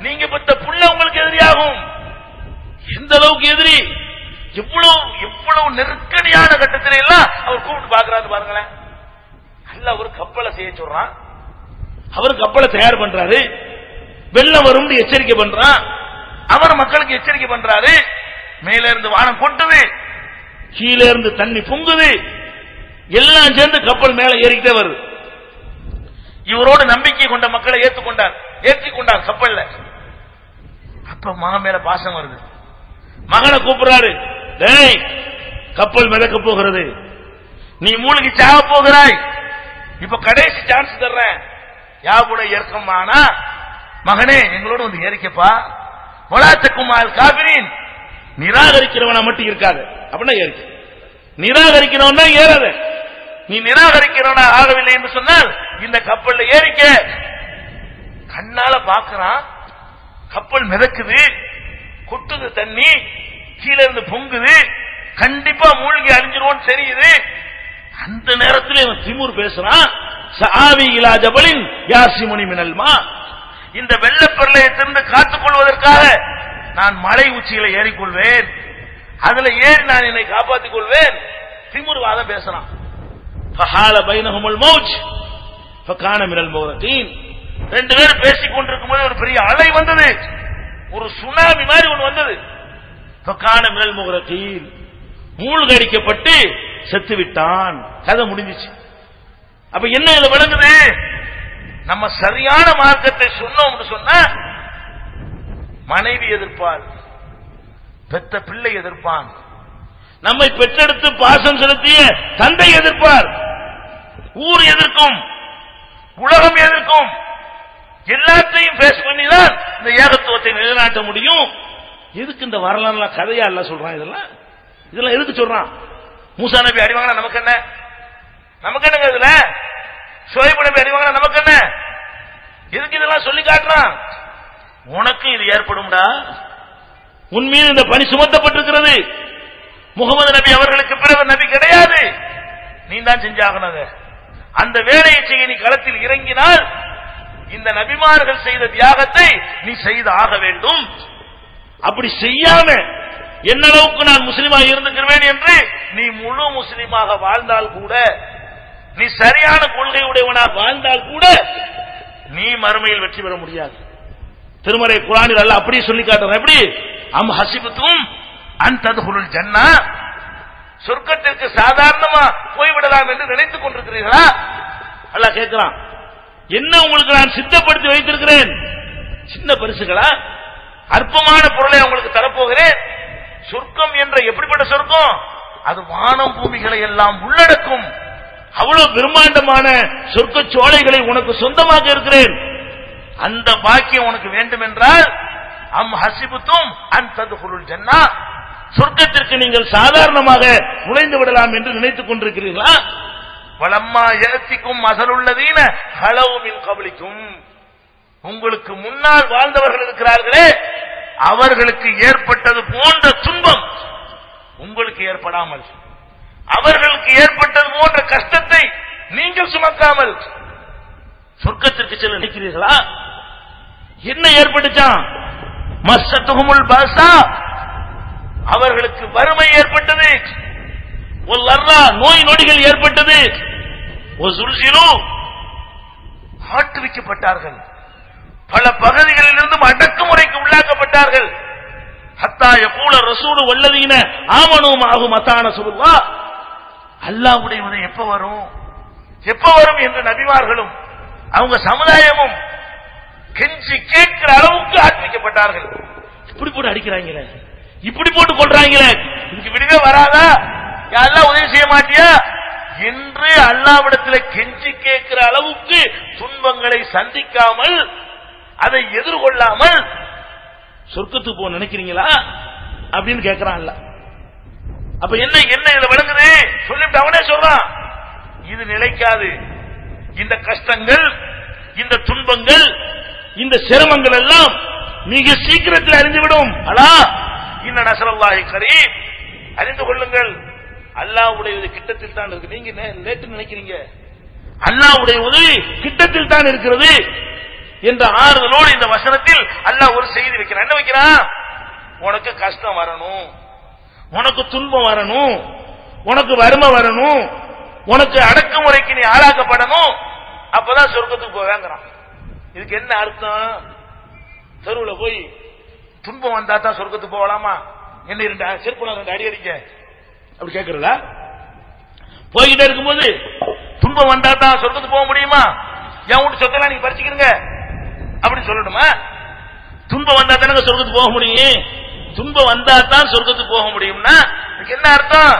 நீங்க பெத்த புள்ள உங்களுக்கு எதிரியாகும் எந்த அளவுக்கு எதிரி எவ்வளவு எவ்வளவு நெருக்கடியான கட்டத்தில எல்லாம் அவர் கூப்பிட்டு பாக்குறாரு பாருங்களேன் அல்ல ஒரு கப்பலை செய்ய சொல்றான் அவர் கப்பலை தயார் பண்றாரு வெள்ளம் வரும் எச்சரிக்கை பண்றான் அவர் மக்களுக்கு எச்சரிக்கை பண்றாரு மேல இருந்து வானம் கொட்டுது கீழே இருந்து தண்ணி பொங்குது எல்லாம் சேர்ந்து கப்பல் மேல ஏறிக்கிட்டே வருது இவரோடு நம்பிக்கை கொண்ட மக்களை ஏற்றுக்கொண்டார் ஏற்றிக் கொண்டார் கப்பல்ல அப்ப மகன் மேல பாசம் வருது மகனை கூப்பிடுறாரு டேய் கப்பல் மிதக்க போகிறது நீ மூழ்கி சாக போகிறாய் இப்ப கடைசி சான்ஸ் தர்றேன் யாபுட ஏற்கமானா மகனே எங்களோட வந்து ஏறிக்கப்பா வளாத்தக்குமால் காபிரின் நிராகரிக்கிறவனா மட்டும் இருக்காது அப்படின்னா ஏறிக்க நிராகரிக்கிறவன் தான் ஏறாத நீ நிராகரிக்கிறவனா ஆகவில்லை என்று சொன்னால் இந்த கப்பல்ல ஏறிக்க கண்ணால பாக்குறான் கப்பல் மிதக்குது கொட்டுது தண்ணி கீழே இருந்து பொங்குது கண்டிப்பா மூழ்கி அழிஞ்சிருவோம் தெரியுது அந்த நேரத்தில் இவன் திமுர் பேசுறான் சாவி இலா ஜபலின் யாசிமுனி மினல்மா இந்த வெள்ள பிரளயத்திலிருந்து காத்துக் கொள்வதற்காக நான் மலை உச்சியில ஏறிக்கொள்வேன் அதுல ஏறி நான் என்னை காப்பாற்றிக் கொள்வேன் திமுருவாதம் பேசுறான் ஃபஹால பைனஹுமுல் மௌஜ் ஃபகான மினல் மௌரதீன் ரெண்டு பேரும் பேசிக் கொண்டிருக்கும் போது ஒரு பெரிய அலை வந்தது ஒரு சுனாமி மாதிரி ஒன்று வந்தது ஃபகான மினல் மௌரதீன் மூழ்கடிக்கப்பட்டு செத்து விட்டான் கதை முடிஞ்சிச்சு அப்ப என்ன இதுல விளங்குது நம்ம சரியான மார்க்கத்தை சொன்னோம்னு சொன்னா மனைவி எதிர்ப்பாள் பெத்த பிள்ளை எதிர்ப்பான் நம்மை பெற்றெடுத்து பாசம் செலுத்திய தந்தை எதிர்ப்பார் ஊர் எதிர்க்கும் உலகம் எதிர்க்கும் எல்லாத்தையும் பேஸ் பண்ணி தான் இந்த ஏகத்துவத்தை நிலைநாட்ட முடியும் எதுக்கு இந்த வரலாறு கதையா இல்ல சொல்றான் இதெல்லாம் இதெல்லாம் எதுக்கு சொல்றான் மூசா நபி அடிவாங்க நமக்கு என்ன நமக்கு என்னங்க இதுல சோயபு நபி அடிவாங்க நமக்கு என்ன எதுக்கு இதெல்லாம் சொல்லி காட்டுறான் உனக்கு இது ஏற்படும்டா உன் மீது இந்த பணி சுமத்தப்பட்டிருக்கிறது முகமது நபி அவர்களுக்கு பிறகு நபி கிடையாது நீ தான் செஞ்சாகணும் அதை. அந்த வேலையை செய்ய நீ களத்தில் இறங்கினால் இந்த நபிமார்கள் செய்த தியாகத்தை நீ செய்து ஆக வேண்டும் அப்படி செய்யாம என்ன அளவுக்கு நான் முஸ்லீமாக இருந்துக்கிறேன் என்று நீ முழு முஸ்லீமாக வாழ்ந்தால் கூட நீ சரியான கொள்கை உடையவனாக வாழ்ந்தால் கூட நீ மறுமையில் வெற்றி பெற முடியாது திருமறை குரானில் அல்ல அப்படியே சொல்லி காட்டுறேன் எப்படி அம் ஹசிபத்தும் அந்ததுகுல் ஜன்னா சொர்க்கத்திற்கு சாதாரணமா போய்விடலாம் என்று நினைத்துக் கொண்டிருக்கிறீர்களா அல்லாஹ் கேட்கிறான் என்ன உங்களுக்கு நான் சித்தப்படுத்தி வைத்திருக்கிறேன் சின்ன பரிசுகளா அற்பமான பொருளை உங்களுக்கு தரப்போகிறேன் சொர்க்கம் என்ற எப்படிப்பட்ட சொர்க்கம் அது வானம் பூமிகளை எல்லாம் உள்ளடக்கும் அவ்வளவு பிரம்மாண்டமான சொர்க்க சோலைகளை உனக்கு சொந்தமாக இருக்கிறேன் அந்த பாக்கியம் உனக்கு வேண்டும் என்றால் அம் ஹசிபுத்தும் அந்த ஜன்னா சொர்க்கத்திற்கு நீங்கள் சாதாரணமாக நுழைந்து விடலாம் என்று நினைத்துக் கொண்டிருக்கிறீர்களா வளம்மா ஏத்திக்கும் அசலுள்ளதீன ஹலவுமின் கபலிக்கும் உங்களுக்கு முன்னால் வாழ்ந்தவர்கள் இருக்கிறார்களே அவர்களுக்கு ஏற்பட்டது போன்ற துன்பம் உங்களுக்கு ஏற்படாமல் அவர்களுக்கு ஏற்பட்டது போன்ற கஷ்டத்தை நீங்கள் சுமக்காமல் சொர்க்கத்திற்கு செல்ல நினைக்கிறீர்களா என்ன ஏற்பட்டுச்சான் மஸ்ஸத்துஹுமுல் பாசா அவர்களுக்கு வறுமை ஏற்பட்டது ஒரு லர்ரா நோய் நொடிகள் ஏற்பட்டது ஒரு சுல்சிலு ஆட்டுவிக்கப்பட்டார்கள் பல பகுதிகளில் இருந்தும் அடக்குமுறைக்கு உள்ளாக்கப்பட்டார்கள் ஹத்தா யகூல ரசூலு வல்லதீன ஆமனும் ஆகும் அத்தான சொல்லுவா அல்லாஹ்வுடைய உதவி எப்ப வரும் எப்ப வரும் என்று நபிமார்களும் அவங்க சமுதாயமும் கெஞ்சி கேட்கிற அளவுக்கு ஆட்பிக்கப்பட்டார்கள் இப்படி போட்டு அடிக்கிறாங்களே இப்படி போட்டு கொள்றாங்களே இதுக்கு விடுவே வராதா யாரெல்லாம் உதவி செய்ய மாட்டியா என்று அல்லாவிடத்தில் கெஞ்சி கேட்கிற அளவுக்கு துன்பங்களை சந்திக்காமல் அதை எதிர்கொள்ளாமல் சொர்க்கத்துக்கு போக நினைக்கிறீங்களா அப்படின்னு கேட்கிறான் அல்ல அப்ப என்ன என்ன இதுல விளங்குது சொல்லிட்டு அவனே சொல்றான் இது நிலைக்காது இந்த கஷ்டங்கள் இந்த துன்பங்கள் இந்த சிரமங்கள் எல்லாம் மிக சீக்கிரத்தில் அறிந்துவிடும் அலா இன்ன நசரல்லாஹி கரீம் அறிந்து கொள்ளுங்கள் அல்லாஹ்வுடைய உதவி கிட்டத்தில் தான் இருக்கு நீங்க லேட்டு நினைக்கிறீங்க அல்லாஹ்வுடைய உதவி கிட்டத்தில் தான் இருக்கிறது என்ற ஆறுதலோடு இந்த வசனத்தில் அல்லாஹ் ஒரு செய்தி வைக்கிறான் என்ன வைக்கிறான் உனக்கு கஷ்டம் வரணும் உனக்கு துன்பம் வரணும் உனக்கு வறுமை வரணும் உனக்கு அடக்குமுறைக்கு நீ ஆளாக்கப்படணும் அப்பதான் சொர்க்கத்துக்கு போவேங்கிறான் இதுக்கு என்ன அர்த்தம் தெருவுல போய் துன்பம் வந்தா தான் சொர்க்கத்துக்கு போகலாமா என்ன ரெண்டு அ- செருப்புல ரெண்டு அடி அடிக்க அப்படி கேக்குறதா போய்கிட்டே இருக்கும்போது துன்பம் வந்தா தான் சொர்க்கத்துக்கு போக முடியுமா என் வீட்டு சொத்தெல்லாம் நீங்க பறிச்சுக்கிறீங்க அப்படி சொல்லணுமா துன்பம் வந்தா தானே சொர்க்கத்துக்கு போக முடியும் துன்பம் வந்தா தான் சொர்க்கத்துக்கு போக முடியும்னா இதுக்கு என்ன அர்த்தம்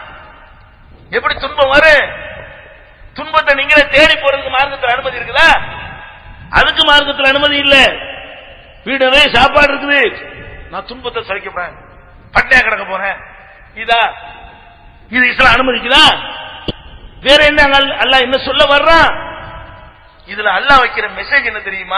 எப்படி துன்பம் வரும் துன்பத்தை நீங்களே தேடி போறதுக்கு மார்க்கத்தில் அனுமதி இருக்குதா அதுக்கு மார்க்கத்தில் அனுமதி இல்ல வீடு நிறைய சாப்பாடு இருக்குது நான் துன்பத்தை சகிக்க போறேன் பட்டையா கிடக்க போறேன் இதா இது இஸ்லாம் அனுமதிக்குதா வேற என்ன அங்க அல்லாஹ் என்ன சொல்ல வர்றான் இதுல அல்லாஹ் வைக்கிற மெசேஜ் என்ன தெரியுமா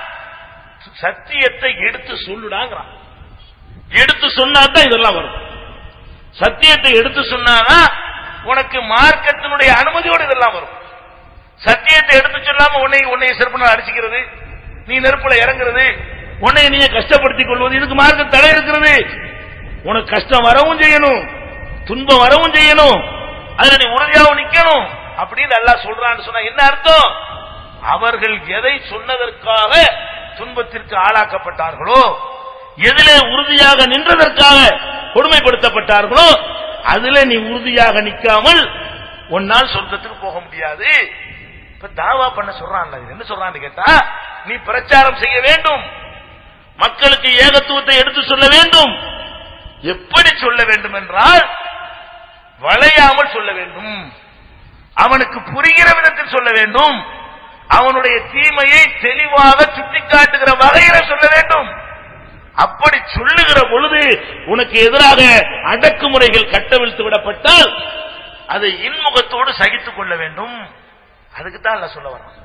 சத்தியத்தை எடுத்து சொல்லுடாங்கிறான் எடுத்து சொன்னாதான் இதெல்லாம் வரும் சத்தியத்தை எடுத்து சொன்னாதான் உனக்கு மார்க்கத்தினுடைய அனுமதியோடு இதெல்லாம் வரும் சத்தியத்தை எடுத்து சொல்லாம உன்னை உன்னை செருப்பினால் அடிச்சுக்கிறது நீ நெருப்புல இறங்குறது உன்னை நீங்க கஷ்டப்படுத்திக் கொள்வது இதுக்கு மார்க்க தடை இருக்கிறது உனக்கு கஷ்டம் வரவும் செய்யணும் துன்பம் வரவும் செய்யணும் அதுல நீ உறுதியாகவும் நிக்கணும் அப்படின்னு அல்லாஹ் சொல்றான்னு சொன்னா என்ன அர்த்தம் அவர்கள் எதை சொன்னதற்காக துன்பத்திற்கு ஆளாக்கப்பட்டார்களோ எதிலே உறுதியாக நின்றதற்காக கொடுமைப்படுத்தப்பட்டார்களோ அதுல நீ உறுதியாக நிக்காமல் உன்னால் சொர்க்கத்துக்கு போக முடியாது இப்ப தாவா பண்ண சொல்றான் என்ன சொல்றான்னு கேட்டா நீ பிரச்சாரம் செய்ய வேண்டும் மக்களுக்கு ஏகத்துவத்தை எடுத்து சொல்ல வேண்டும் எப்படி சொல்ல வேண்டும் என்றால் வளையாமல் சொல்ல வேண்டும் அவனுக்கு புரிகிற விதத்தில் சொல்ல வேண்டும் அவனுடைய தீமையை தெளிவாக சுட்டிக்காட்டுகிற வகையில சொல்ல வேண்டும் அப்படி சொல்லுகிற பொழுது உனக்கு எதிராக அடக்குமுறைகள் கட்டவிழ்த்து விடப்பட்டால் அதை இன்முகத்தோடு சகித்துக் கொள்ள வேண்டும் அதுக்கு தான் அல்ல சொல்ல வரான்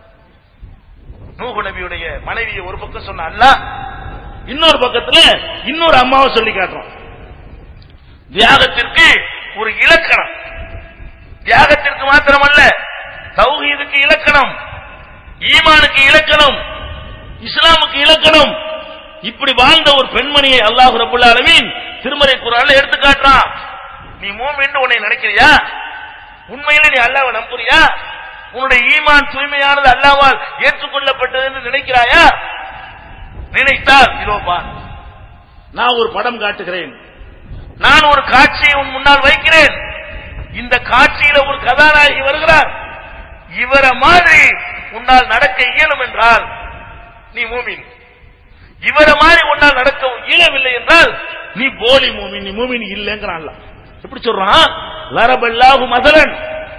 நூகு நபியுடைய மனைவியை ஒரு பக்கம் சொன்ன அல்லாஹ் இன்னொரு பக்கத்துல இன்னொரு அம்மாவை சொல்லி காட்டுறோம் தியாகத்திற்கு ஒரு இலக்கணம் தியாகத்திற்கு மாத்திரமல்ல தௌஹீதுக்கு இலக்கணம் ஈமானுக்கு இலக்கணம் இஸ்லாமுக்கு இலக்கணம் இப்படி வாழ்ந்த ஒரு பெண்மணியை அல்லாஹ் ரபுல் ஆலமீன் திருமறை குரான்ல எடுத்து காட்டுறான் நீ மூமின்னு உன்னை நினைக்கிறியா உண்மையில நீ அல்லாஹ்வை நம்புறியா உன்னுடைய ஈமான் தூய்மையானது அல்லாவால் ஏற்றுக்கொள்ளப்பட்டது என்று நினைக்கிறாயா நினைத்தால் இதோ பார் நான் ஒரு படம் காட்டுகிறேன் நான் ஒரு காட்சியை உன் முன்னால் வைக்கிறேன் இந்த காட்சியில ஒரு கதாநாயகி வருகிறார் இவரை மாதிரி உன்னால் நடக்க இயலும் என்றால் நீ மூமின் இவரை மாதிரி உன்னால் நடக்க இயலவில்லை என்றால் நீ போலி மூமின் நீ மூமின் இல்லைங்கிறான் எப்படி சொல்றான் லரபல்லாஹு மதலன்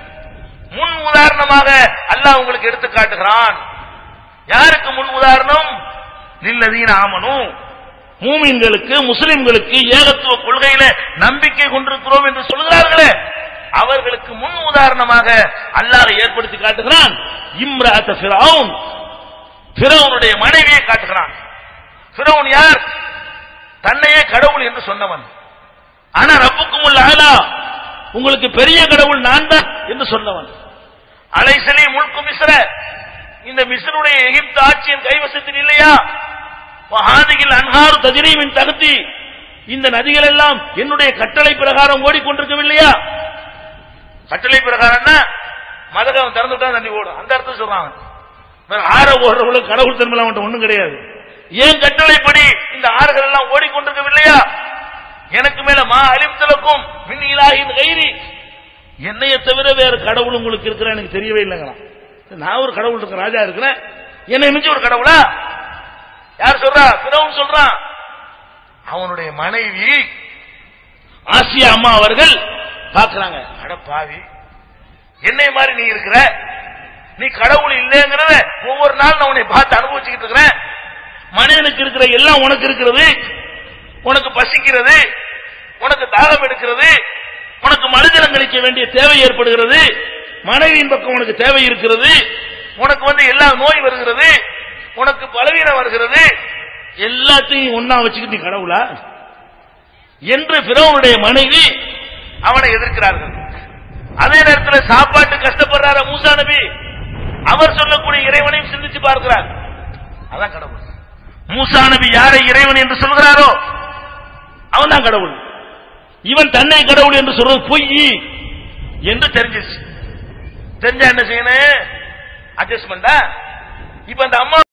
முன் உதாரணமாக அல்லாஹ் உங்களுக்கு எடுத்து காட்டுகிறான் யாருக்கு முன் உதாரணம் நில்லதீன ஆமனும் மூமின்களுக்கு முஸ்லிம்களுக்கு ஏகத்துவ கொள்கையில நம்பிக்கை கொண்டிருக்கிறோம் என்று சொல்கிறார்களே அவர்களுக்கு முன் உதாரணமாக அல்லாஹ் ஏற்படுத்தி காட்டுகிறான் இம்ராத்த ஃபிரௌன் ஃபிரௌனுடைய மனைவியை காட்டுகிறான் ஃபிரௌன் யார் தன்னையே கடவுள் என்று சொன்னவன் ஆனா ரப்புக்கும் உள்ள ஆளா உங்களுக்கு பெரிய கடவுள் நான் தான் என்று சொன்னவன் அலைசலி முழுக்கு மிஸ்ர இந்த மிஸ்ருடைய எகிப்து ஆட்சியின் கைவசத்தில் இல்லையா மகாதிகில் அன்ஹாறு தஜிரீமின் தகுதி இந்த நதிகள் எல்லாம் என்னுடைய கட்டளை பிரகாரம் ஓடிக்கொண்டிருக்கவில்லையா கட்டளை பிரகாரம்னா மதகம் திறந்து விட்டா தண்ணி ஓடும் அந்த அர்த்தம் சொல்றாங்க வேற ஆற ஓடுறவங்களுக்கு கடவுள் திருமலாம் அவன்கிட்ட ஒண்ணும் கிடையாது ஏன் கட்டளைப்படி இந்த ஆறுகள் எல்லாம் ஓடிக்கொண்டிருக்கவில்லையா எனக்கு மேல மா அலிம்தலுக்கும் மின் இலாகின் கைரி என்னைய தவிர வேற கடவுள் உங்களுக்கு இருக்கிற எனக்கு தெரியவே இல்லைங்கிறான் நான் ஒரு கடவுள் இருக்க ராஜா இருக்கிறேன் என்னை மிஞ்சி ஒரு கடவுளா யார் சொல்றா பிறவும் சொல்றான் அவனுடைய மனைவி ஆசியா அம்மா அவர்கள் பாக்குறாங்க அட பாவி என்னை மாதிரி நீ இருக்கிற நீ கடவுள் இல்லைங்கிறத ஒவ்வொரு நாள் நான் உன்னை பார்த்து அனுபவிச்சுக்கிட்டு இருக்கிறேன் மனிதனுக்கு இருக்கிற எல்லாம் உனக்கு இருக்கிறது உனக்கு பசிக்கிறது உனக்கு தாகம் எடுக்கிறது உனக்கு மனிதனம் கழிக்க வேண்டிய தேவை ஏற்படுகிறது மனைவியின் பக்கம் உனக்கு தேவை இருக்கிறது உனக்கு வந்து எல்லா நோய் வருகிறது உனக்கு பலவீனம் வருகிறது எல்லாத்தையும் ஒன்னா வச்சுக்கிட்டு நீ கடவுளா என்று பிறவனுடைய மனைவி அவனை எதிர்க்கிறார்கள் அதே நேரத்தில் சாப்பாட்டு கஷ்டப்படுறார மூசா நபி அவர் சொல்லக்கூடிய இறைவனையும் சிந்திச்சு பார்க்கிறார் அதான் கடவுள் மூசா நபி யாரை இறைவன் என்று சொல்கிறாரோ அவன் தான் கடவுள் இவன் தன்னை கடவுள் என்று சொல்றது பொய் என்று தெரிஞ்சிச்சு தெரிஞ்சா என்ன செய்யணும் அட்ஜஸ்ட்மெண்டா இப்ப அந்த அம்மா